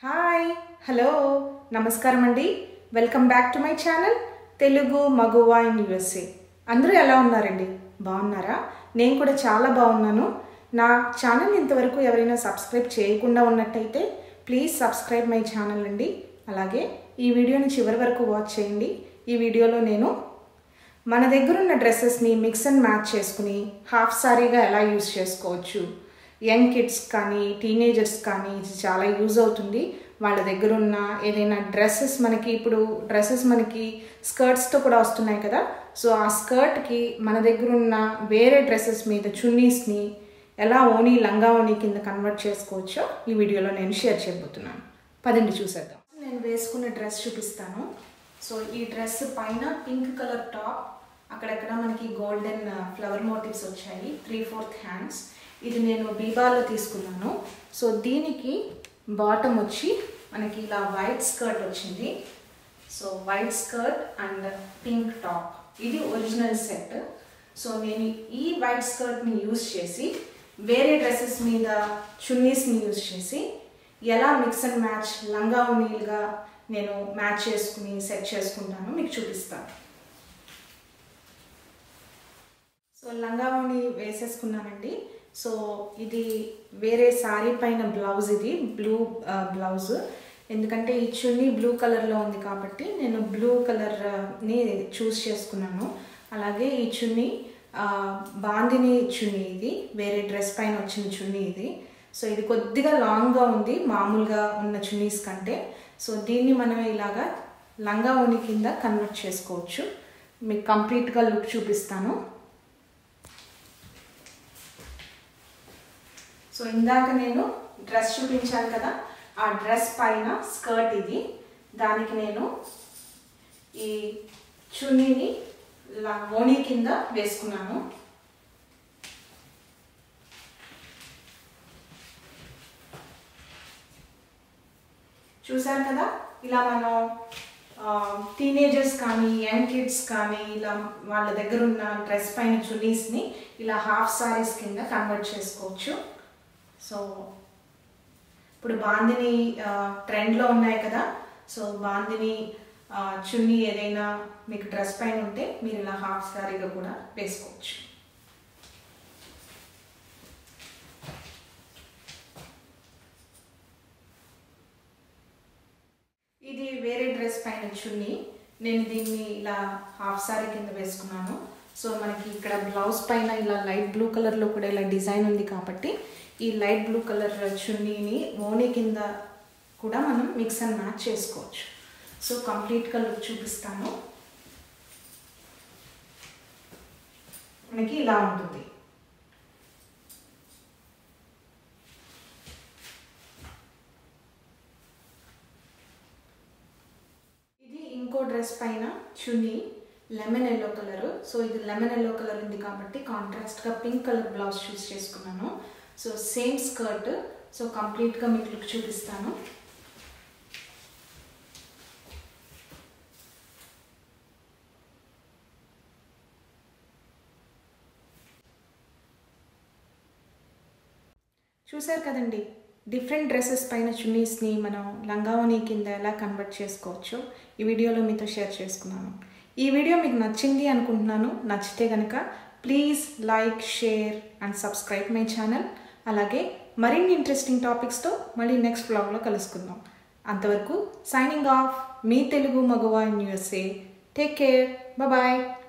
hi hello నమస్కారం అండి welcome back to my channel Telugu Maguva in USA అందరూ ఎలా ఉన్నారండి బాగున్నారా నేను కూడా చాలా బాగున్నాను నా ఛానల్ ఇంతవరకు ఎవరైనా సబ్స్క్రైబ్ చేయకుండా ఉన్నట్టయితే ప్లీజ్ సబ్స్క్రైబ్ మై ఛానల్ అండి అలాగే ఈ వీడియోని చివరి వరకు వాచ్ చేయండి ఈ వీడియోలో నేను మన దగ్గర ఉన్న డ్రెస్సెస్ని మిక్స్ అండ్ మ్యాచ్ చేసుకుని హాఫ్ సారీగా ఎలా యూస్ చేసుకోవచ్చు యంగ్ కిడ్స్ కానీ టీనేజర్స్ కానీ ఇది చాలా యూజ్ అవుతుంది వాళ్ళ దగ్గర ఉన్న ఏదైనా డ్రెస్సెస్ మనకి ఇప్పుడు డ్రెస్సెస్ మనకి స్కర్ట్స్తో కూడా వస్తున్నాయి కదా సో ఆ స్కర్ట్కి మన దగ్గర ఉన్న వేరే డ్రెస్సెస్ మీద చున్నీస్ని ఎలా ఓనీ లంగా ఓనీ కింద కన్వర్ట్ చేసుకోవచ్చో ఈ వీడియోలో నేను షేర్ చేయబోతున్నాను పదండి చూసేద్దాం నేను వేసుకున్న డ్రెస్ చూపిస్తాను సో ఈ డ్రెస్ పైన పింక్ కలర్ టాప్ అక్కడక్కడ మనకి గోల్డెన్ ఫ్లవర్ మోటివ్స్ వచ్చాయి త్రీ ఫోర్త్ హ్యాండ్స్ ఇది నేను బీబాలో తీసుకున్నాను సో దీనికి బాటమ్ వచ్చి మనకి ఇలా వైట్ స్కర్ట్ వచ్చింది so white skirt and pink top ఇది ఒరిజినల్ సెట్ సో నేను ఈ వైట్ స్కర్ట్ని యూస్ చేసి వేరే డ్రెస్సెస్ మీద చున్నీస్ని యూస్ చేసి ఎలా మిక్స్ అండ్ మ్యాచ్ లంగా ఉన్నీలుగా నేను మ్యాచ్ చేసుకుని సెట్ చేసుకుంటాను మీకు చూపిస్తాను సో లంగా ఓణి వేసేసుకున్నానండి సో ఇది వేరే శారీ పైన బ్లౌజ్ ఇది బ్లూ బ్లౌజ్ ఎందుకంటే ఈ చున్నీ బ్లూ కలర్లో ఉంది కాబట్టి నేను బ్లూ కలర్ని చూస్ చేసుకున్నాను అలాగే ఈ చున్నీ బాందిని చున్నీ ఇది వేరే డ్రెస్ పైన వచ్చిన చున్నీ ఇది సో ఇది కొద్దిగా లాంగ్గా ఉంది మామూలుగా ఉన్న చున్నీస్ కంటే సో దీన్ని మనం ఇలాగా లంగా ఓణి కింద కన్వర్ట్ చేసుకోవచ్చు మీకు కంప్లీట్గా లుక్ చూపిస్తాను సో ఇందాక నేను డ్రెస్ చూపించాను కదా ఆ డ్రెస్ పైన స్కర్ట్ ఇది దానికి నేను ఈ చున్నీని ఓణి కింద వేసుకున్నాను చూసారు కదా ఇలా మనం టీనేజర్స్ కానీ యంగ్ కిడ్స్ కానీ ఇలా వాళ్ళ దగ్గర ఉన్న డ్రెస్ పైన చున్నీస్ని ఇలా హాఫ్ సారీస్ కింద కన్వర్ట్ చేసుకోవచ్చు సో ఇప్పుడు బాందిని ట్రెండ్లో ఉన్నాయి కదా సో బాందిని చున్నీ ఏదైనా మీకు డ్రెస్ పైన ఉంటే మీరు ఇలా హాఫ్ సారీగా కూడా వేసుకోవచ్చు ఇది వేరే డ్రెస్ పైన చున్నీ నేను దీన్ని ఇలా హాఫ్ సారీ కింద వేసుకున్నాను సో మనకి ఇక్కడ బ్లౌజ్ పైన ఇలా లైట్ బ్లూ కలర్లో కూడా ఇలా డిజైన్ ఉంది కాబట్టి ఈ లైట్ బ్లూ కలర్ చున్నీని ఓనీ కింద కూడా మనం మిక్స్ అండ్ మ్యాచ్ చేసుకోవచ్చు సో కంప్లీట్గా లుక్ చూపిస్తాను మనకి ఇలా ఉంటుంది ఇది ఇంకో డ్రెస్ పైన chunni lemon yellow colour so ఇది లెమన్ ఎల్లో కలర్ ఉంది కాబట్టి కాంట్రాస్ట్గా పింక్ కలర్ బ్లౌజ్ చూస్ చేసుకున్నాను సో సేమ్ స్కర్ట్ సో కంప్లీట్గా మీకు లుక్ చూపిస్తాను చూసారు కదండి డిఫరెంట్ డ్రెస్సెస్ పైన చున్నీస్ని మనం లంగావని కింద ఎలా కన్వర్ట్ చేసుకోవచ్చో ఈ వీడియోలో మీతో షేర్ చేసుకున్నాను ఈ వీడియో మీకు నచ్చింది అనుకుంటున్నాను నచ్చితే కనుక please like share and subscribe my channel అలాగే మరిన్ని ఇంట్రెస్టింగ్ టాపిక్స్తో మళ్ళీ నెక్స్ట్ బ్లాగ్లో కలుసుకుందాం అంతవరకు సైనింగ్ ఆఫ్ మీ Telugu Maguva in USA take care bye